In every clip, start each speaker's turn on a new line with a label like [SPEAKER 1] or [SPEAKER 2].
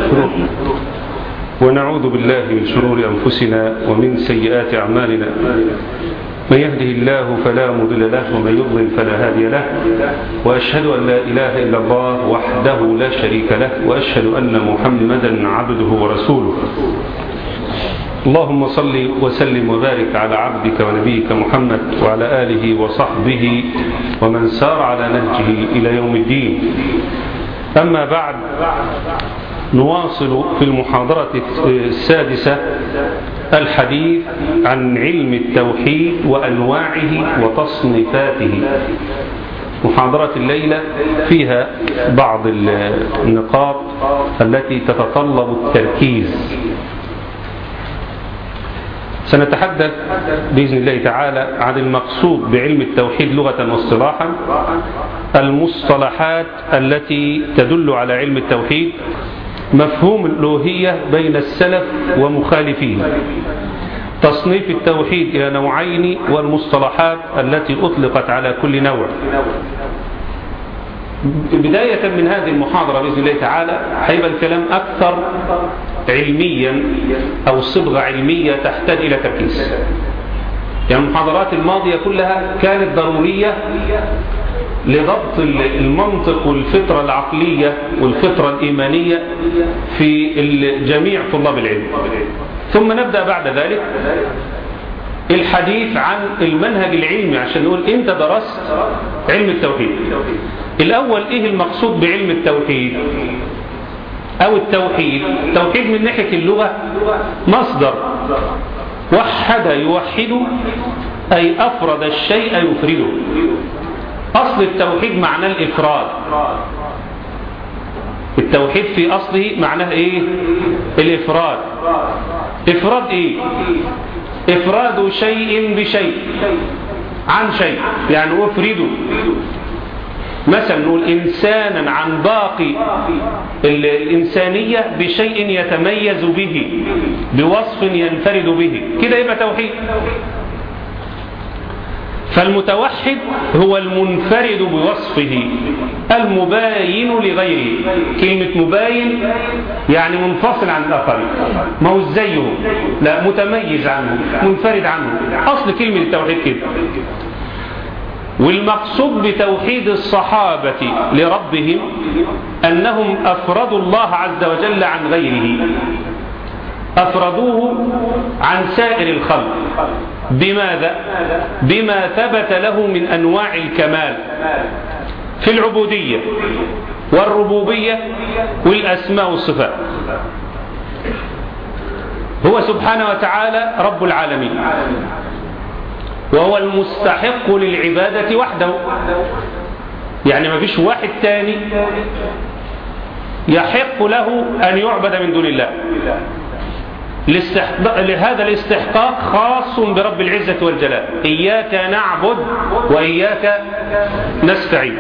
[SPEAKER 1] ونستغفره ونعوذ بالله من شرور أنفسنا ومن سيئات أعمالنا من يهده الله فلا مضل له ومن يضلل فلا هادي له وأشهد أن لا إله إلا الله وحده لا شريك له وأشهد أن محمدا عبده ورسوله اللهم صل وسلم وبارك على عبدك ونبيك محمد وعلى آله وصحبه ومن سار على نهجه إلى يوم الدين أما بعد نواصل في المحاضرة السادسة الحديث عن علم التوحيد وأنواعه وتصنيفاته محاضرة الليلة فيها بعض النقاط التي تتطلب التركيز سنتحدث بإذن الله تعالى عن المقصود بعلم التوحيد لغة واصطلاحا المصطلحات التي تدل على علم التوحيد مفهوم الألوهية بين السلف ومخالفيه تصنيف التوحيد إلى نوعين والمصطلحات التي أطلقت على كل نوع بداية من هذه المحاضرة بإذن الله تعالى هيبقى الكلام أكثر علميا أو صبغة علمية تحتاج إلى تركيز يعني المحاضرات الماضية كلها كانت ضرورية لضبط المنطق والفطرة العقلية والفطرة الإيمانية في جميع طلاب العلم ثم نبدأ بعد ذلك الحديث عن المنهج العلمي عشان نقول انت درست علم التوحيد الأول ايه المقصود بعلم التوحيد أو التوحيد التوحيد من ناحية اللغة مصدر وحد يوحد أي أفرد الشيء يفرده أصل التوحيد معناه الإفراد التوحيد في أصله معناه إيه الإفراد إفراد إيه إفراد شيء بشيء عن شيء يعني أفرده مثلا نقول إنسانا عن باقي الإنسانية بشيء يتميز به بوصف ينفرد به كده يبقى توحيد فالمتوحد هو المنفرد بوصفه المباين لغيره كلمة مباين يعني منفصل عن الآخرين ما هو زيه لا متميز عنه منفرد عنه أصل كلمة التوحيد كده والمقصود بتوحيد الصحابة لربهم أنهم أفردوا الله عز وجل عن غيره أفردوه عن سائر الخلق بماذا؟ بما ثبت له من أنواع الكمال في العبودية والربوبية والأسماء والصفات هو سبحانه وتعالى رب العالمين وهو المستحق للعبادة وحده يعني ما فيش واحد تاني يحق له أن يعبد من دون الله لهذا الاستحقاق خاص برب العزة والجلال إياك نعبد وإياك نستعين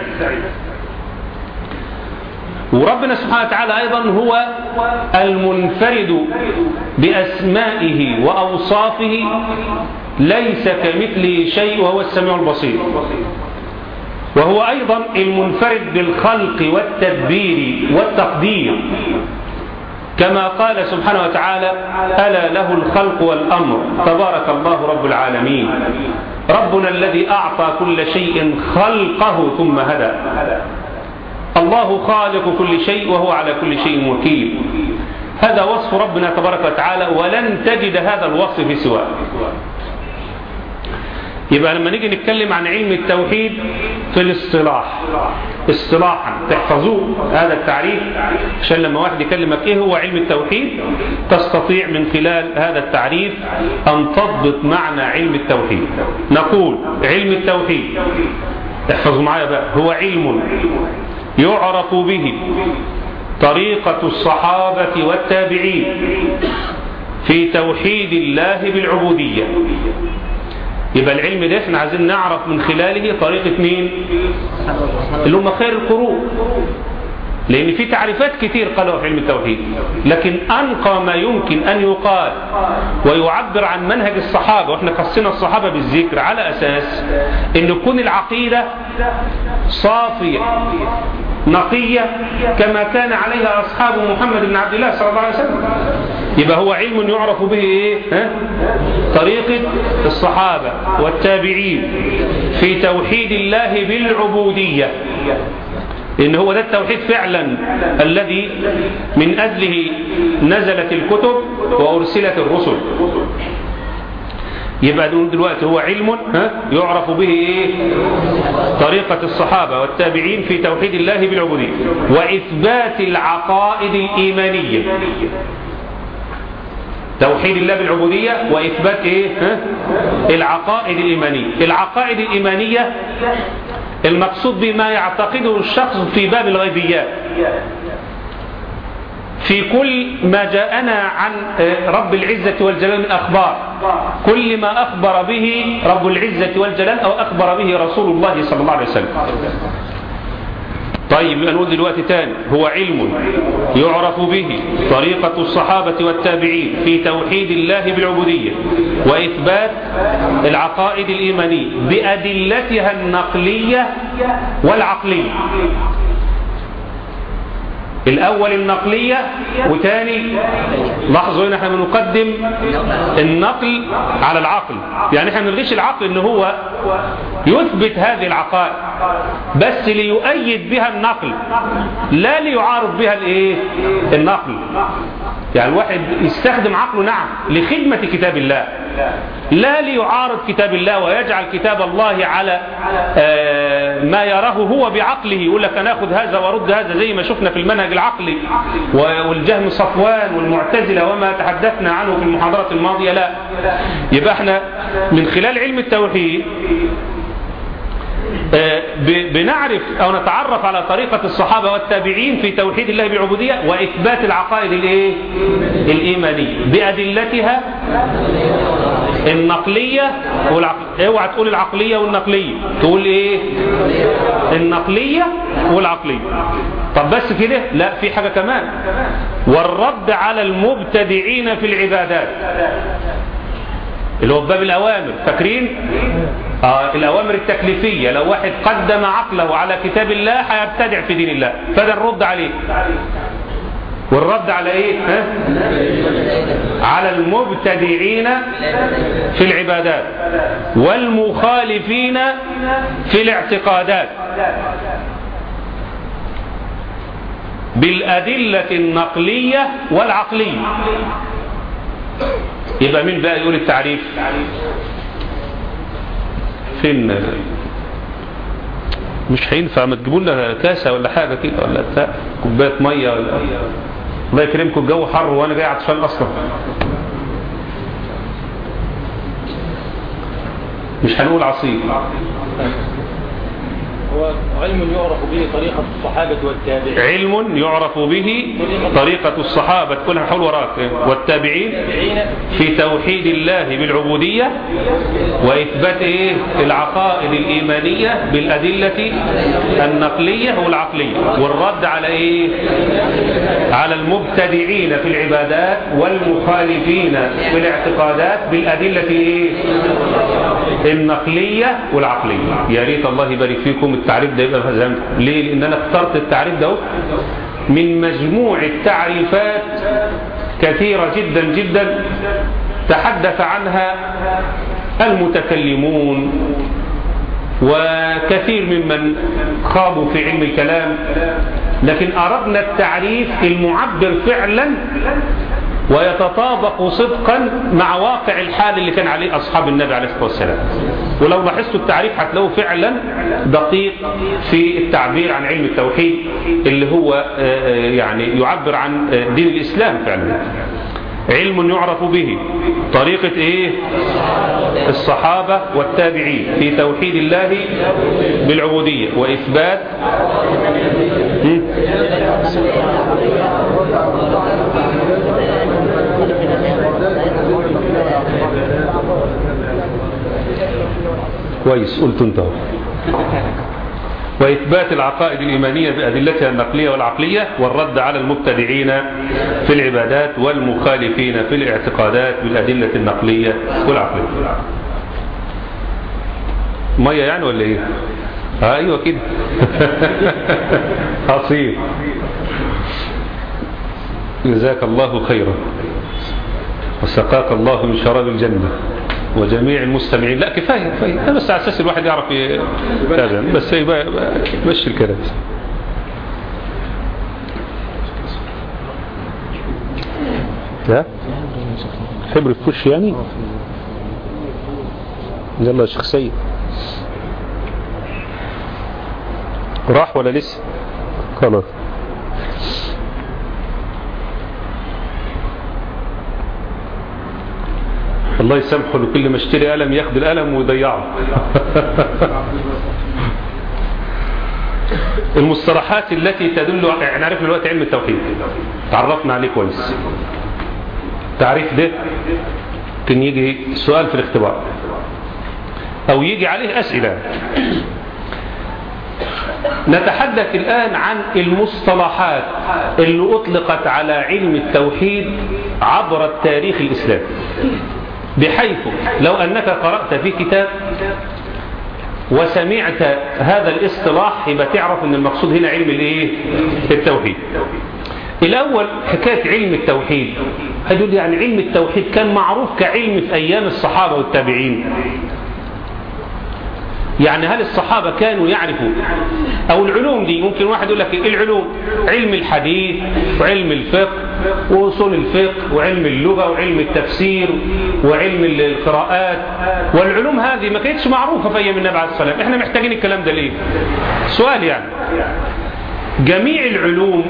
[SPEAKER 1] وربنا سبحانه وتعالى أيضا هو المنفرد بأسمائه وأوصافه ليس كمثله شيء وهو السميع البصير وهو أيضا المنفرد بالخلق والتدبير والتقدير كما قال سبحانه وتعالى ألا له الخلق والأمر تبارك الله رب العالمين ربنا الذي أعطى كل شيء خلقه ثم هدى الله خالق كل شيء وهو على كل شيء وكيل هذا وصف ربنا تبارك وتعالى ولن تجد هذا الوصف في سواه يبقى لما نيجي نتكلم عن علم التوحيد في الاصطلاح اصطلاحا تحفظوه هذا التعريف عشان لما واحد يكلمك ايه هو علم التوحيد تستطيع من خلال هذا التعريف ان تضبط معنى علم التوحيد نقول علم التوحيد احفظوا معايا بقى هو علم يعرف به طريقة الصحابة والتابعين في توحيد الله بالعبودية يبقى العلم ده احنا عايزين نعرف من خلاله طريقة مين اللي هم خير القرون لأن في تعريفات كتير قالوا في علم التوحيد لكن أنقى ما يمكن أن يقال ويعبر عن منهج الصحابة وإحنا خصنا الصحابة بالذكر على أساس أن تكون العقيدة صافية نقية كما كان عليها أصحاب محمد بن عبد الله صلى الله عليه وسلم يبقى هو علم يعرف به إيه؟ ها؟ طريقة الصحابة والتابعين في توحيد الله بالعبودية إن هو ده التوحيد فعلا الذي من أجله نزلت الكتب وأرسلت الرسل يبقى دلوقتي هو علم ها يعرف به إيه؟ طريقة الصحابة والتابعين في توحيد الله بالعبودية وإثبات العقائد الإيمانية توحيد الله بالعبودية وإثبات إيه؟ ها؟ العقائد الإيمانية العقائد الإيمانية المقصود بما يعتقده الشخص في باب الغيبيات في كل ما جاءنا عن رب العزة والجلال من أخبار كل ما أخبر به رب العزة والجلال أو أخبر به رسول الله صلى الله عليه وسلم طيب نقول دلوقتي تاني هو علم يعرف به طريقة الصحابة والتابعين في توحيد الله بالعبودية وإثبات العقائد الإيمانية بأدلتها النقلية والعقلية الأول النقلية وتاني لاحظوا هنا احنا بنقدم النقل على العقل يعني احنا بنلغيش العقل ان هو يثبت هذه العقائد بس ليؤيد بها النقل لا ليعارض بها الايه النقل يعني الواحد يستخدم عقله نعم لخدمة كتاب الله لا ليعارض كتاب الله ويجعل كتاب الله على ما يراه هو بعقله يقول لك انا اخذ هذا وارد هذا زي ما شفنا في المنهج العقلي والجهم صفوان والمعتزلة وما تحدثنا عنه في المحاضرات الماضية لا يبقى احنا من خلال علم التوحيد بنعرف أو نتعرف على طريقة الصحابة والتابعين في توحيد الله بالعبودية وإثبات العقائد الإيه؟ الإيمانية بأدلتها النقلية والعقلية اوعى تقول العقلية والنقلية تقول ايه النقلية والعقلية طب بس كده لا في حاجة كمان والرد على المبتدعين في العبادات اللي هو باب الأوامر فاكرين آه الأوامر التكليفية لو واحد قدم عقله على كتاب الله هيبتدع في دين الله فده الرد عليه والرد على ايه ها؟ على المبتدعين في العبادات والمخالفين في الاعتقادات بالأدلة النقلية والعقلية يبقى مين بقى يقول التعريف فين مش هينفع ما تجيبوا لنا كاسه ولا حاجه كده ولا بتاع كوبايه ميه ولا الله يكرمكم الجو حر وانا جاي عطشان اصلا مش هنقول عصير
[SPEAKER 2] هو علم يعرف به طريقة الصحابة والتابعين
[SPEAKER 1] علم يعرف به طريقة الصحابة كلها حول وراك والتابعين في توحيد الله بالعبودية وإثبات إيه العقائد الإيمانية بالأدلة النقلية والعقلية والرد على إيه على المبتدعين في العبادات والمخالفين في الاعتقادات بالأدلة إيه النقلية والعقلية يا ريت الله يبارك فيكم التعريف ده يبقى فهمت ليه لأن أنا اخترت التعريف ده من مجموع التعريفات كثيرة جدا جدا تحدث عنها المتكلمون وكثير ممن خاضوا في علم الكلام لكن أردنا التعريف المعبر فعلا ويتطابق صدقا مع واقع الحال اللي كان عليه أصحاب النبي عليه الصلاة والسلام ولو لاحظتوا التعريف هتلاقوه فعلا دقيق في التعبير عن علم التوحيد اللي هو يعني يعبر عن دين الإسلام فعلا علم يعرف به طريقة ايه الصحابة والتابعين في توحيد الله بالعبودية وإثبات كويس قلت انت وإثبات العقائد الإيمانية بأدلتها النقلية والعقلية والرد على المبتدعين في العبادات والمخالفين في الاعتقادات بالأدلة النقلية والعقلية مية يعني ولا إيه ايوه كده اصيل جزاك الله خيرا وسقاك الله من شراب الجنة وجميع المستمعين لا كفاية كفاية بس على أساس الواحد يعرف يتابع بس يبقى مشي الكلام لا حبر في وش يعني يلا يا شيخ سيد راح ولا لسه خلاص الله يسامحه لكل ما اشتري قلم ياخد القلم ويضيعه المصطلحات التي تدل احنا عرفنا دلوقتي علم التوحيد تعرفنا عليه كويس تعريف ده كان يجي سؤال في الاختبار او يجي عليه اسئله نتحدث الآن عن المصطلحات اللي أطلقت على علم التوحيد عبر التاريخ الإسلامي بحيث لو أنك قرأت في كتاب وسمعت هذا الاصطلاح يبقى تعرف أن المقصود هنا علم الايه التوحيد الأول حكاية علم التوحيد هدول يعني علم التوحيد كان معروف كعلم في أيام الصحابة والتابعين يعني هل الصحابة كانوا يعرفوا أو العلوم دي ممكن واحد يقول لك إيه العلوم علم الحديث وعلم الفقه وأصول الفقه وعلم اللغة وعلم التفسير وعلم القراءات والعلوم هذه ما كانتش معروفة في أيام النبي عليه الصلاة والسلام إحنا محتاجين الكلام ده ليه سؤال يعني جميع العلوم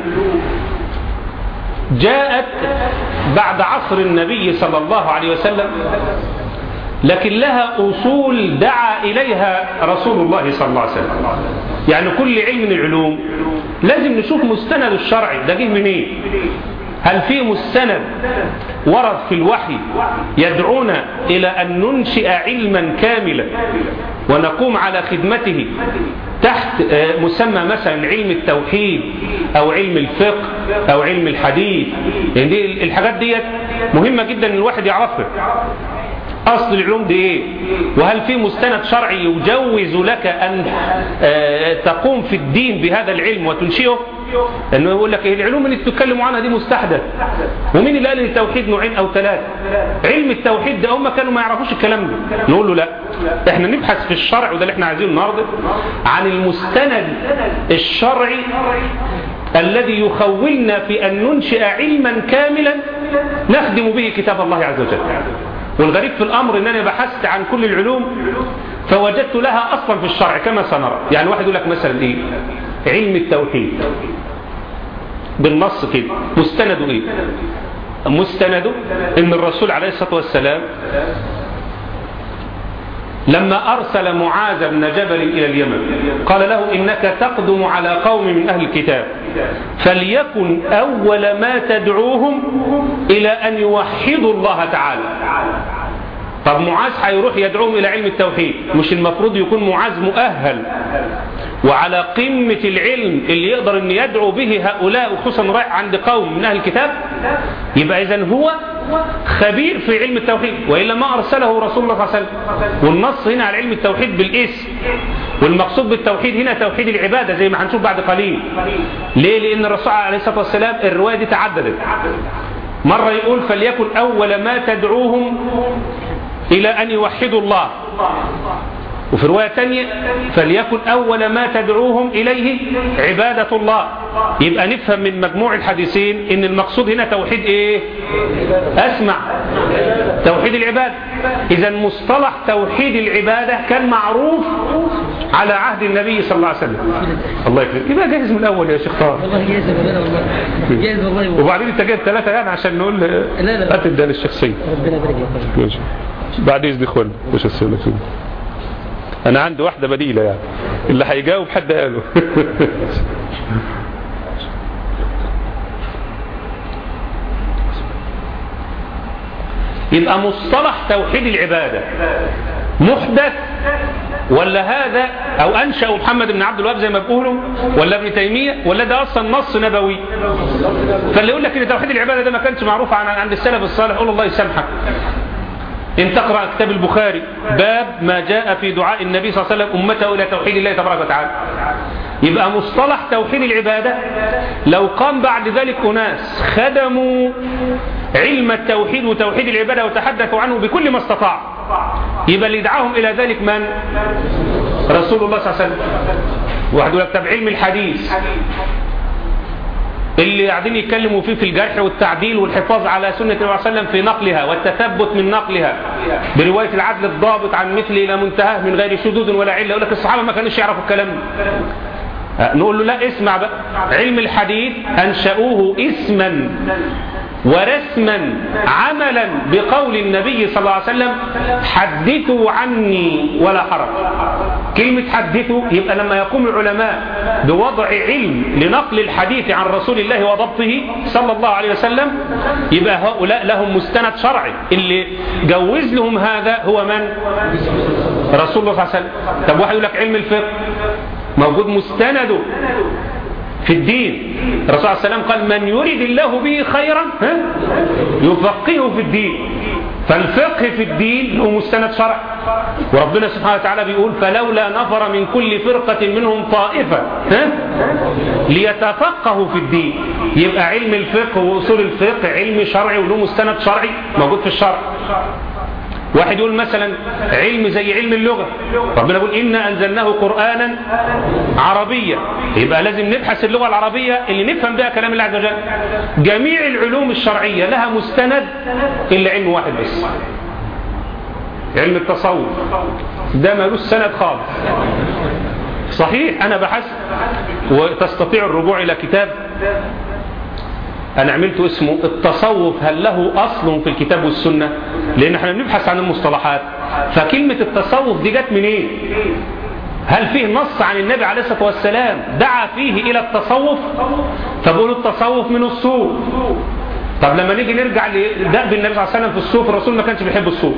[SPEAKER 1] جاءت بعد عصر النبي صلى الله عليه وسلم لكن لها أصول دعا إليها رسول الله صلى الله عليه وسلم يعني كل علم من العلوم لازم نشوف مستند الشرعي ده جه منين هل في مستند ورد في الوحي يدعونا إلى أن ننشئ علما كاملا ونقوم على خدمته تحت مسمى مثلا علم التوحيد أو علم الفقه أو علم الحديث يعني دي الحاجات ديت مهمة جدا أن الواحد يعرفها أصل العلوم دي إيه وهل في مستند شرعي يجوز لك أن تقوم في الدين بهذا العلم وتنشئه لأنه يقول لك إيه العلوم اللي تتكلموا عنها دي مستحدث ومين اللي قال التوحيد نوعين أو ثلاثة علم التوحيد ده هم كانوا ما يعرفوش الكلام ده نقول له لا احنا نبحث في الشرع وده اللي احنا عايزينه النهارده عن المستند الشرعي الذي يخولنا في أن ننشئ علما كاملا نخدم به كتاب الله عز وجل والغريب في الأمر أن أنا بحثت عن كل العلوم فوجدت لها أصلا في الشرع كما سنرى يعني واحد يقول لك مثلا إيه علم التوحيد بالنص كده مستنده إيه مستنده أن الرسول عليه الصلاة والسلام لما أرسل معاذ بن جبل إلى اليمن قال له إنك تقدم على قوم من أهل الكتاب فليكن أول ما تدعوهم إلى أن يوحدوا الله تعالى طب معاذ هيروح يدعوهم إلى علم التوحيد مش المفروض يكون معاذ مؤهل وعلى قمة العلم اللي يقدر أن يدعو به هؤلاء وخصوصا رايح عند قوم من أهل الكتاب يبقى إذا هو خبير في علم التوحيد وإلا ما أرسله رسول الله صلى الله عليه وسلم والنص هنا على علم التوحيد بالاسم والمقصود بالتوحيد هنا توحيد العبادة زي ما هنشوف بعد قليل ليه لأن الرسول عليه الصلاة والسلام الرواية دي تعددت مرة يقول فليكن أول ما تدعوهم إلى أن يوحدوا الله وفي رواية تانية فليكن أول ما تدعوهم إليه عبادة الله يبقى نفهم من مجموع الحديثين إن المقصود هنا توحيد إيه أسمع توحيد العبادة إذا مصطلح توحيد العبادة كان معروف على عهد النبي صلى الله عليه وسلم الله يكرمك يبقى جاهز من الأول يا شيخ طارق
[SPEAKER 3] والله جاهز والله والله جاهز والله
[SPEAKER 1] وبعدين انت جايب ثلاثة يعني عشان نقول
[SPEAKER 3] لا لا.
[SPEAKER 1] هات الدال الشخصية
[SPEAKER 3] ربنا يبارك لك
[SPEAKER 1] ماشي. بعد اذن اخوان مش السنة انا عندي واحدة بديلة يعني اللي هيجاوب حد قاله يبقى مصطلح توحيد العبادة محدث ولا هذا او انشأ محمد بن عبد الوهاب زي ما بيقولوا ولا ابن تيمية ولا ده اصلا نص نبوي فاللي يقول لك ان توحيد العبادة ده ما كانش معروف عن عند السلف الصالح قول الله يسامحك إن تقرأ كتاب البخاري باب ما جاء في دعاء النبي صلى الله عليه وسلم أمته إلى توحيد الله تبارك وتعالى يبقى مصطلح توحيد العبادة لو قام بعد ذلك أناس خدموا علم التوحيد وتوحيد العبادة وتحدثوا عنه بكل ما استطاع يبقى اللي دعاهم إلى ذلك من؟ رسول الله صلى الله عليه وسلم واحد يقول لك طب علم الحديث اللي قاعدين يتكلموا فيه في الجرح والتعديل والحفاظ على سنة النبي صلى الله عليه وسلم في نقلها والتثبت من نقلها برواية العدل الضابط عن مثل إلى منتهاه من غير شذوذ ولا علة يقول لك الصحابة ما كانوش يعرفوا الكلام ده نقول له لا اسمع بقى علم الحديث أنشأوه اسما ورسما عملا بقول النبي صلى الله عليه وسلم حدثوا عني ولا حرج كلمة حدثوا يبقى لما يقوم العلماء بوضع علم لنقل الحديث عن رسول الله وضبطه صلى الله عليه وسلم يبقى هؤلاء لهم مستند شرعي اللي جوز لهم هذا هو من رسول الله صلى الله عليه وسلم طب واحد يقول لك علم الفقه موجود مستنده في الدين الرسول عليه السلام قال من يريد الله به خيرا ها؟ يفقهه في الدين فالفقه في الدين له مستند شرع وربنا سبحانه وتعالى بيقول فلولا نفر من كل فرقة منهم طائفة ها؟ ليتفقهوا في الدين يبقى علم الفقه وأصول الفقه علم شرعي وله مستند شرعي موجود في الشرع واحد يقول مثلا علم زي علم اللغة ربنا يقول إنا أنزلناه قرآنا عربيا يبقى لازم نبحث اللغة العربية اللي نفهم بها كلام الله عز وجل جميع العلوم الشرعية لها مستند إلا علم واحد بس علم التصوف ده ملوش سند خالص صحيح أنا بحثت وتستطيع الرجوع إلى كتاب أنا عملت اسمه التصوف هل له أصل في الكتاب والسنة لأن احنا بنبحث عن المصطلحات فكلمة التصوف دي جت منين هل فيه نص عن النبي عليه الصلاة والسلام دعا فيه إلى التصوف فبقولوا التصوف من الصوف طب لما نيجي نرجع لدأب النبي صلى الله عليه وسلم في الصوف الرسول ما كانش بيحب الصوف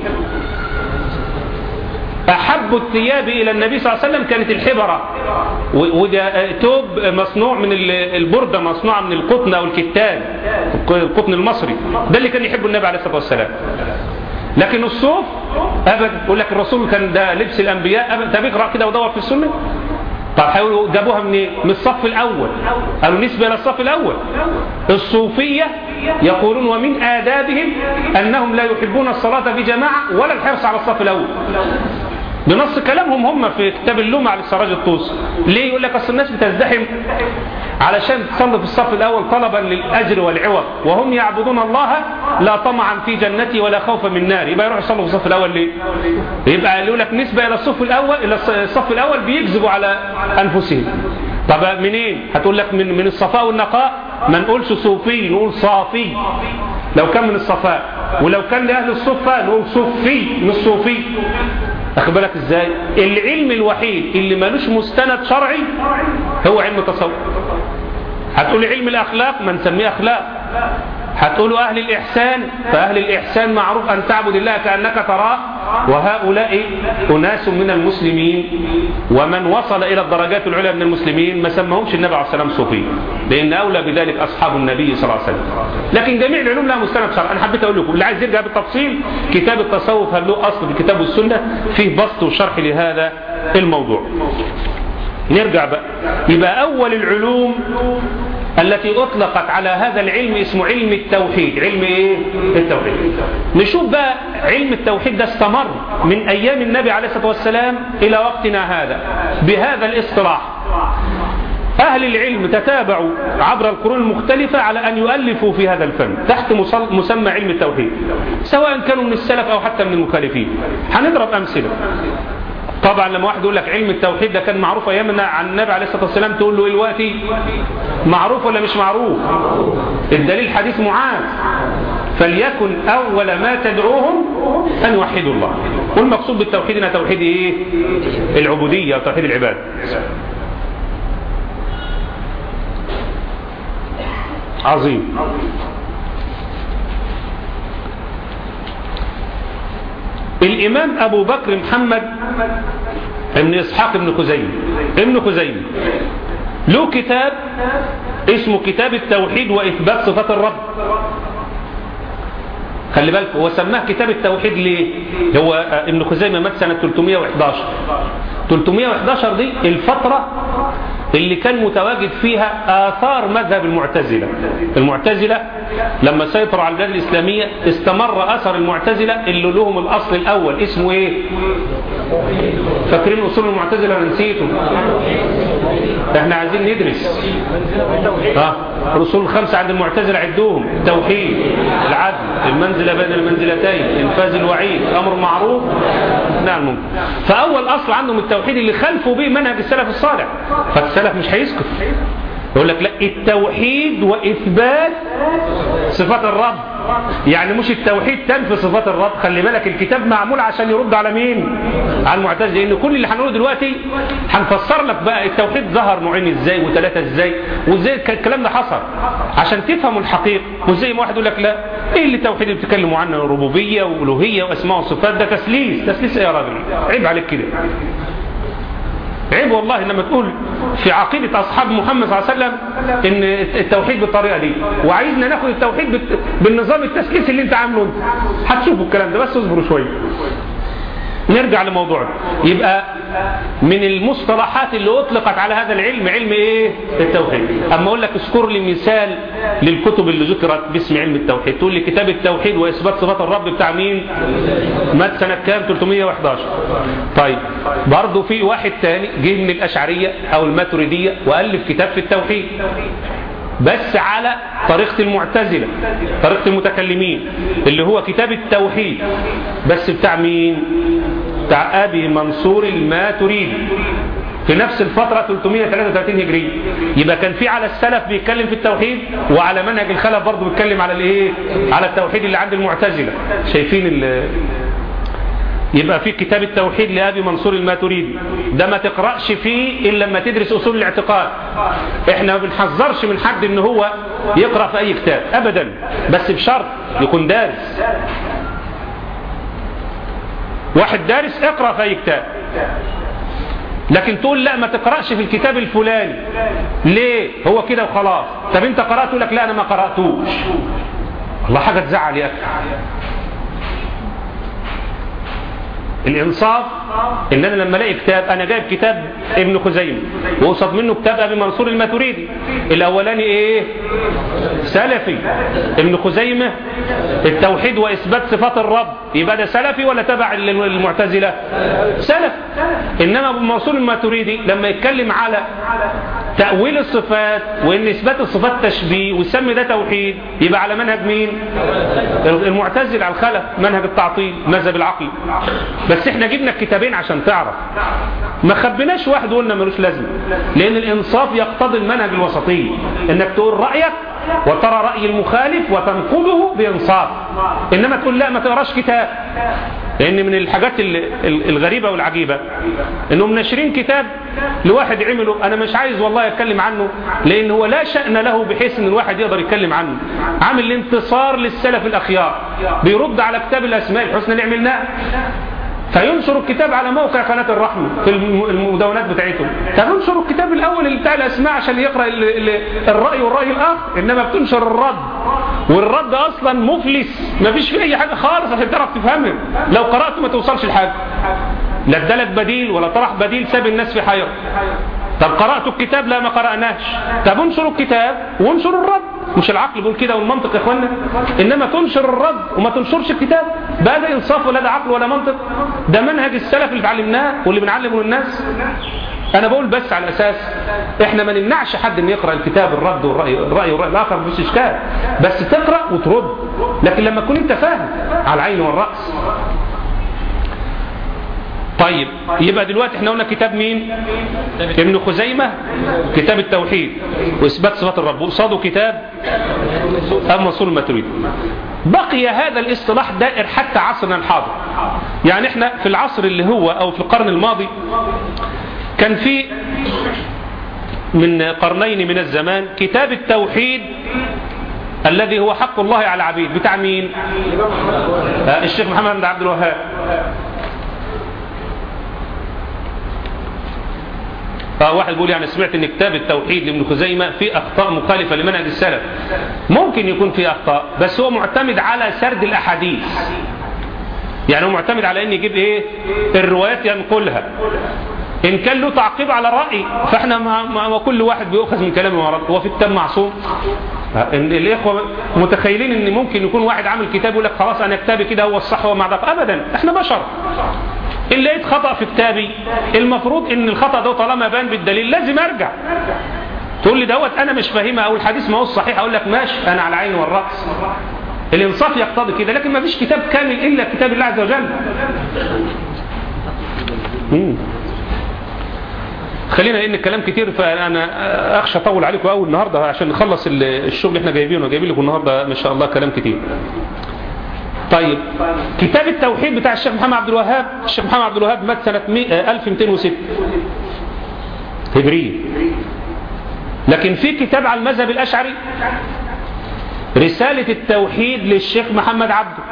[SPEAKER 1] أحب الثياب إلى النبي صلى الله عليه وسلم كانت الحبرة وده توب مصنوع من البردة مصنوعة من القطن أو الكتان القطن المصري ده اللي كان يحبه النبي عليه الصلاة والسلام لكن الصوف أبدا يقول لك الرسول كان ده لبس الأنبياء أبدا طب اقرأ كده ودور في السنة طب حاولوا جابوها من ايه؟ من الصف الأول قالوا نسبة إلى الصف الأول الصوفية يقولون ومن آدابهم أنهم لا يحبون الصلاة في جماعة ولا الحرص على الصف الأول بنص كلامهم هم في كتاب اللوم على السراج الطوسي ليه يقول لك اصل الناس بتزدحم علشان تصلي في الصف الاول طلبا للاجر والعوض وهم يعبدون الله لا طمعا في جنتي ولا خوفا من نار يبقى يروحوا يصلوا في الصف الاول ليه يبقى يقول لك نسبه الى الصف الاول الى الصف الاول بيكذبوا على انفسهم طب منين هتقول لك من من الصفاء والنقاء ما نقولش صوفي نقول صافي لو كان من الصفاء ولو كان لاهل الصفه نقول صوفي مش صوفي أخد بالك ازاي العلم الوحيد اللي ملوش مستند شرعي هو علم التصوف هتقول علم الأخلاق ما نسميه أخلاق هتقولوا أهل الإحسان فأهل الإحسان معروف أن تعبد الله كأنك تراه وهؤلاء أناس من المسلمين ومن وصل إلى الدرجات العليا من المسلمين ما سمهمش النبي عليه السلام صوفي لأن أولى بذلك أصحاب النبي صلى الله عليه وسلم لكن جميع العلوم لها مستند شرعي أنا حبيت أقول لكم اللي عايز يرجع بالتفصيل كتاب التصوف هل له أصل في الكتاب والسنة فيه بسط وشرح لهذا الموضوع نرجع بقى يبقى أول العلوم التي أطلقت على هذا العلم اسمه علم التوحيد علم إيه؟ التوحيد نشوف بقى علم التوحيد ده استمر من أيام النبي عليه الصلاة والسلام إلى وقتنا هذا بهذا الاصطلاح أهل العلم تتابعوا عبر القرون المختلفة على أن يؤلفوا في هذا الفن تحت مسمى علم التوحيد سواء كانوا من السلف أو حتى من المخالفين هنضرب أمثلة طبعا لما واحد يقول لك علم التوحيد ده كان معروف ايامنا عن النبي عليه الصلاه والسلام تقول له دلوقتي معروف ولا مش معروف الدليل حديث معاذ فليكن اول ما تدعوهم ان يوحدوا الله والمقصود بالتوحيد هنا توحيد ايه العبوديه وتوحيد العباد عظيم الإمام أبو بكر محمد ابن إسحاق ابن خزيمة ابن خزيمة له كتاب اسمه كتاب التوحيد وإثبات صفات الرب خلي بالك هو سماه كتاب التوحيد ليه هو آه، ابن خزيمة مات سنة 311 311 دي الفترة اللي كان متواجد فيها آثار مذهب المعتزلة المعتزلة لما سيطروا على البلاد الإسلامية استمر أثر المعتزلة اللي لهم الأصل الأول اسمه إيه فاكرين أصول المعتزلة ولا نسيتوا احنا عايزين ندرس اه الأصول الخمسة عند المعتزلة عدوهم التوحيد العدل المنزلة بين المنزلتين انفاذ الوعيد أمر معروف نهي عن المنكر فأول أصل عندهم التوحيد اللي خلفوا به منهج السلف الصالح فالسلف مش هيسكت يقول لك لا التوحيد وإثبات صفات الرب يعني مش التوحيد تنفي صفات الرب خلي بالك الكتاب معمول عشان يرد على مين على المعتزله لان كل اللي هنقوله دلوقتي هنفسر لك بقى التوحيد ظهر نوعين ازاي وثلاثه ازاي وازاي ك- الكلام ده حصل عشان تفهموا الحقيقه وزي ما واحد يقول لك لا ايه اللي التوحيد اللي بتتكلموا عنه ربوبيه والوهيه واسماء وصفات ده تسليس تسليس ايه يا راجل عيب عليك كده عيب والله لما تقول في عقيدة أصحاب محمد صلى الله عليه وسلم إن التوحيد بالطريقة دي وعايزنا ناخد التوحيد بت- بالنظام التسليسي اللي أنت عامله أنت هتشوفوا الكلام ده بس اصبروا شوية نرجع لموضوعنا يبقى من المصطلحات اللي أطلقت على هذا العلم علم إيه التوحيد أما أقول لك اذكر لي مثال للكتب اللي ذكرت باسم علم التوحيد تقول لي كتاب التوحيد وإثبات صفات الرب بتاع مين مات سنة كام 311 طيب برضه في واحد تاني جه من الأشعرية أو الماتريدية وألف كتاب في التوحيد بس على طريقة المعتزلة طريقة المتكلمين اللي هو كتاب التوحيد بس بتاع مين بتاع أبي منصور الماتريدي في نفس الفترة 333 هجرية يبقى كان في على السلف بيتكلم في التوحيد وعلى منهج الخلف برضه بيتكلم على الايه على التوحيد اللي عند المعتزلة شايفين ال يبقى في كتاب التوحيد لأبي منصور الماتريدي ده ما تقرأش فيه إلا لما تدرس أصول الاعتقاد احنا ما بنحذرش من حد ان هو يقرأ في أي كتاب أبدا بس بشرط يكون دارس واحد دارس اقرأ في أي كتاب لكن تقول لا ما تقرأش في الكتاب الفلاني ليه هو كده وخلاص طب انت قرأته لك لا انا ما قرأتوش الله حاجة تزعل يا أخي الانصاف ان انا لما الاقي كتاب انا جايب كتاب ابن خزيمه وقصد منه كتاب ابي منصور الماتريدي الاولاني ايه سلفي ابن خزيمه التوحيد واثبات صفات الرب يبقى ده سلفي ولا تبع المعتزله سلف انما ابو منصور الماتريدي لما يتكلم على تاويل الصفات وان اثبات الصفات تشبيه ويسمي ده توحيد يبقى على منهج مين المعتزل على الخلف منهج التعطيل مذهب العقل بس احنا جبنا الكتابين عشان تعرف ما خبناش واحد وقلنا ملوش لازمه لان الانصاف يقتضي المنهج الوسطي انك تقول رايك وترى راي المخالف وتنقضه بانصاف انما تقول لا ما تقراش كتاب لان من الحاجات الغريبه والعجيبه انهم ناشرين كتاب لواحد عمله انا مش عايز والله اتكلم عنه لان هو لا شان له بحيث ان الواحد يقدر يتكلم عنه عامل الانتصار للسلف الاخيار بيرد على كتاب الاسماء الحسنى اللي عملناه فينشر الكتاب على موقع قناة الرحمة في المدونات بتاعتهم طب انشروا الكتاب الأول اللي بتاع الأسماء عشان يقرأ الرأي والرأي الآخر إنما بتنشر الرد والرد أصلا مفلس ما فيش فيه أي حاجة خالص عشان تعرف تفهمه لو قرأت ما توصلش لحاجة لا ادالك بديل ولا طرح بديل ساب الناس في حيرة طب قرأتوا الكتاب لا ما قرأناش طب انشروا الكتاب وانشروا الرد مش العقل بيقول كده والمنطق يا اخوانا انما تنشر الرد وما تنشرش الكتاب بقى ده انصاف ولا ده عقل ولا منطق ده منهج السلف اللي اتعلمناه واللي بنعلمه للناس انا بقول بس على اساس احنا ما نمنعش حد ان يقرا الكتاب الرد والراي الراي والراي الاخر مفيش اشكال بس تقرا وترد لكن لما تكون انت فاهم على العين والراس طيب يبقى دلوقتي احنا قلنا كتاب مين ابن خزيمة كتاب التوحيد واثبات صفات الرب وقصاده كتاب ابو منصور الماتريدي بقي هذا الاصطلاح دائر حتى عصرنا الحاضر يعني احنا في العصر اللي هو او في القرن الماضي كان في من قرنين من الزمان كتاب التوحيد الذي هو حق الله على العبيد بتاع مين الشيخ محمد بن عبد الوهاب اه واحد بيقول يعني سمعت ان كتاب التوحيد لابن خزيمة فيه اخطاء مخالفة لمنهج السلف ممكن يكون فيه اخطاء بس هو معتمد على سرد الاحاديث يعني هو معتمد على ان يجيب ايه الروايات ينقلها ان كان له تعقيب على الراي فاحنا ما, ما ما كل واحد بيؤخذ من كلامه ورد هو في التام معصوم ان الاخوه متخيلين ان ممكن يكون واحد عامل كتاب يقول لك خلاص انا كتابي كده هو الصح وما عداك ابدا احنا بشر ان لقيت خطا في كتابي المفروض ان الخطا ده طالما بان بالدليل لازم ارجع تقول لي دوت انا مش فاهمها او الحديث ما هو الصحيح اقول لك ماشي انا على العين والراس الانصاف يقتضي كده لكن ما فيش كتاب كامل الا كتاب الله عز وجل مم. خلينا لان الكلام كتير فانا اخشى اطول عليكم قوي النهارده عشان نخلص ال- الشغل اللي احنا جايبينه جايبين لكم النهارده ما شاء الله كلام كتير طيب كتاب التوحيد بتاع الشيخ محمد عبد الوهاب الشيخ محمد عبد الوهاب مات سنة مي- آه، 1206 هجرية لكن في كتاب على المذهب الأشعري رسالة التوحيد للشيخ محمد عبده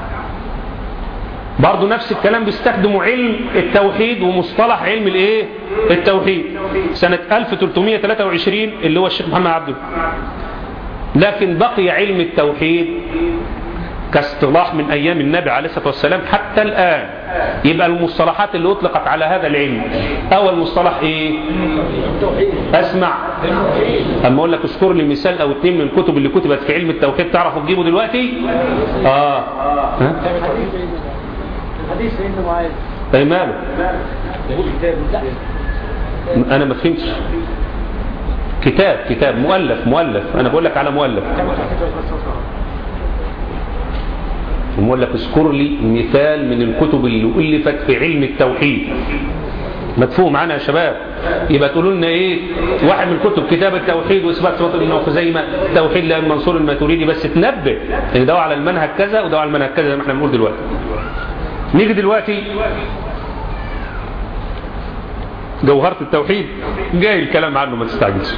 [SPEAKER 1] برضه نفس الكلام بيستخدموا علم التوحيد ومصطلح علم الايه التوحيد سنة 1323 اللي هو الشيخ محمد عبده لكن بقي علم التوحيد كاصطلاح من أيام النبي عليه الصلاة والسلام حتى الآن يبقى المصطلحات اللي أطلقت على هذا العلم أول مصطلح إيه أسمع أما أقول لك اذكر لي مثال أو اتنين من الكتب اللي كتبت في علم التوحيد تعرفوا تجيبه دلوقتي آه ها؟
[SPEAKER 2] حديث سيدنا معاذ
[SPEAKER 1] أي ماله
[SPEAKER 2] كتاب
[SPEAKER 1] أنا ما فهمتش كتاب كتاب مؤلف مؤلف أنا بقول لك على مؤلف بقول لك اذكر لي مثال من الكتب اللي ألفت في علم التوحيد مدفوع معانا يا شباب يبقى تقولوا لنا ايه واحد من الكتب كتاب التوحيد واثبات صفات ابن خزيمه توحيد لان منصور الماتريدي بس تنبه ان ده على المنهج كذا وده على المنهج كذا زي ما احنا بنقول دلوقتي نيجي دلوقتي جوهرة التوحيد جاي الكلام عنه ما تستعجلش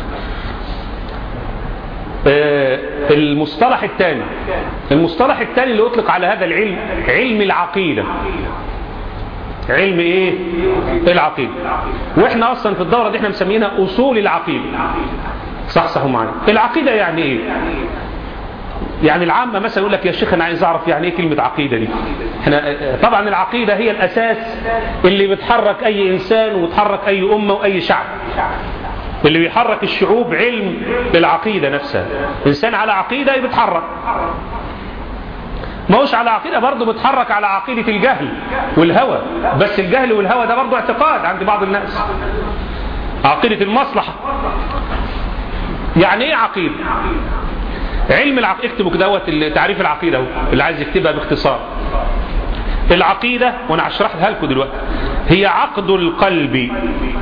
[SPEAKER 1] آه، المصطلح الثاني المصطلح الثاني اللي أطلق على هذا العلم علم العقيدة علم ايه العقيدة واحنا اصلا في الدورة دي احنا مسمينها اصول العقيدة صح صح معايا العقيدة يعني ايه يعني العامة مثلا يقول لك يا شيخ انا عايز اعرف يعني ايه كلمة عقيدة دي احنا طبعا العقيدة هي الاساس اللي بتحرك اي انسان وتحرك اي امة واي شعب اللي بيحرك الشعوب علم العقيدة نفسها انسان على عقيدة بيتحرك ما هوش على عقيدة برضه بتحرك على عقيدة الجهل والهوى بس الجهل والهوى ده برضه اعتقاد عند بعض الناس عقيدة المصلحة يعني ايه عقيدة علم العقيدة اكتبوا كده دوت تعريف العقيدة اهو اللي عايز يكتبها باختصار العقيدة وانا هشرحها لكم دلوقتي هي عقد القلب